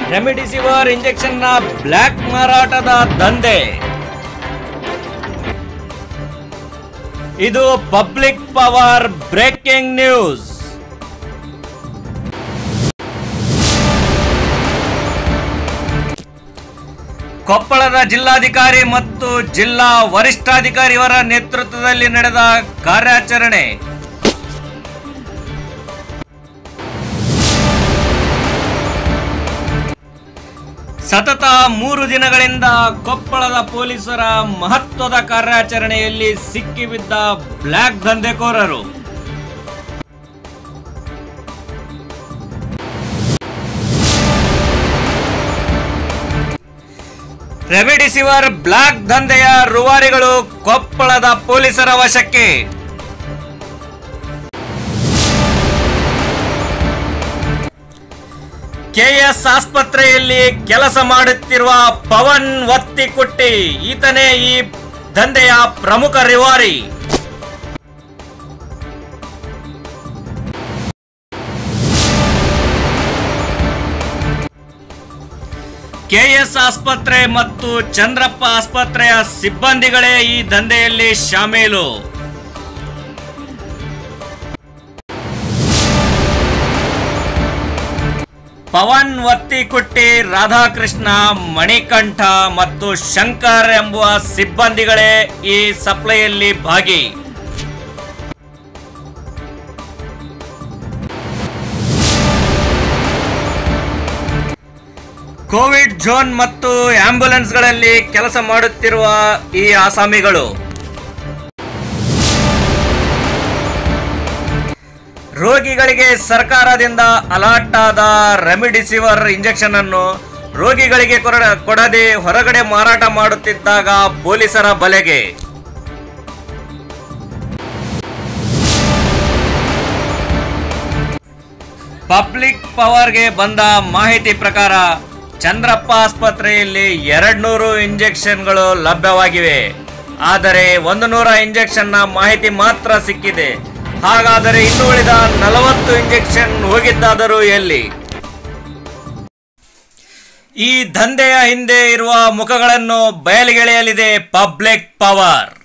remdesivir ಇಂಜೆಕ್ಷನ್ನ black ಮಾರಾಟದ ದಂಧೆ ಇದು ಪಬ್ಲಿಕ್ ಪವರ್ ಬ್ರೇಕಿಂಗ್ ನ್ಯೂಸ್ ಕೊಪ್ಪಳದ ಜಿಲ್ಲಾಧಿಕಾರಿ ಮತ್ತು ಜಿಲ್ಲಾ ವರಿಷ್ಠಾಧಿಕಾರಿಯವರ ನೇತೃತ್ವದಲ್ಲಿ ನಡೆದ ಕಾರ್ಯಾಚರಣೆ ಸತತ ಮೂರು ದಿನಗಳಿಂದ ಕೊಪ್ಪಳದ ಪೊಲೀಸರ ಮಹತ್ವದ ಕಾರ್ಯಾಚರಣೆಯಲ್ಲಿ ಸಿಕ್ಕಿಬಿದ್ದ ಬ್ಲ್ಯಾಕ್ ದಂಧೆಕೋರರು ರೆಮಿಡಿಸಿವರ್ ಬ್ಲ್ಯಾಕ್ ದಂಧೆಯ ರೂವಾರಿಗಳು ಕೊಪ್ಪಳದ ಪೊಲೀಸರ ವಶಕ್ಕೆ ಕೆಎಸ್ ಆಸ್ಪತ್ರೆಯಲ್ಲಿ ಕೆಲಸ ಮಾಡುತ್ತಿರುವ ಪವನ್ ಒತ್ತಿಕುಟ್ಟಿ ಈತನೇ ಈ ದಂಧೆಯ ಪ್ರಮುಖ ರಿವಾರಿ ಕೆಎಸ್ ಆಸ್ಪತ್ರೆ ಮತ್ತು ಚಂದ್ರಪ್ಪ ಆಸ್ಪತ್ರೆಯ ಸಿಬ್ಬಂದಿಗಳೇ ಈ ದಂಧೆಯಲ್ಲಿ ಶಾಮೀಲು ಪವನ್ ಒತ್ತಿಕುಟ್ಟಿ ರಾಧಾಕೃಷ್ಣ ಮಣಿಕಂಠ ಮತ್ತು ಶಂಕರ್ ಎಂಬುವ ಸಿಬ್ಬಂದಿಗಳೇ ಈ ಸಪ್ಲೈಯಲ್ಲಿ ಭಾಗಿ ಕೋವಿಡ್ ಝೋನ್ ಮತ್ತು ಆಂಬ್ಯುಲೆನ್ಸ್ಗಳಲ್ಲಿ ಕೆಲಸ ಮಾಡುತ್ತಿರುವ ಈ ಆಸಾಮಿಗಳು ರೋಗಿಗಳಿಗೆ ಸರ್ಕಾರದಿಂದ ಅಲಾಟ್ ಆದ ರೆಮಿಡಿಸಿವರ್ ಇಂಜೆಕ್ಷನ್ ಅನ್ನು ರೋಗಿಗಳಿಗೆ ಕೊರ- ಕೊಡದೆ ಹೊರಗಡೆ ಮಾರಾಟ ಮಾಡುತ್ತಿದ್ದಾಗ ಪೊಲೀಸರ ಬಲೆಗೆ ಪಬ್ಲಿಕ್ ಪವರ್ಗೆ ಬಂದ ಮಾಹಿತಿ ಪ್ರಕಾರ ಚಂದ್ರಪ್ಪ ಆಸ್ಪತ್ರೆಯಲ್ಲಿ ಎರಡ್ ನೂರು ಇಂಜೆಕ್ಷನ್ಗಳು ಲಭ್ಯವಾಗಿವೆ ಆದರೆ ಒಂದು ನೂರ ಇಂಜೆಕ್ಷನ್ನ ಮಾಹಿತಿ ಮಾತ್ರ ಸಿಕ್ಕಿದೆ ಹಾಗಾದರೆ ಇನ್ನು ಉಳಿದ ನಲವತ್ತು ಇಂಜೆಕ್ಷನ್ ಹೋಗಿದ್ದಾದರೂ ಎಲ್ಲಿ ಈ ದಂಧೆಯ ಹಿಂದೆ ಇರುವ ಮುಖಗಳನ್ನು ಬಯಲಿಗೆಳೆಯಲಿದೆ ಪಬ್ಲಿಕ್ ಪವರ್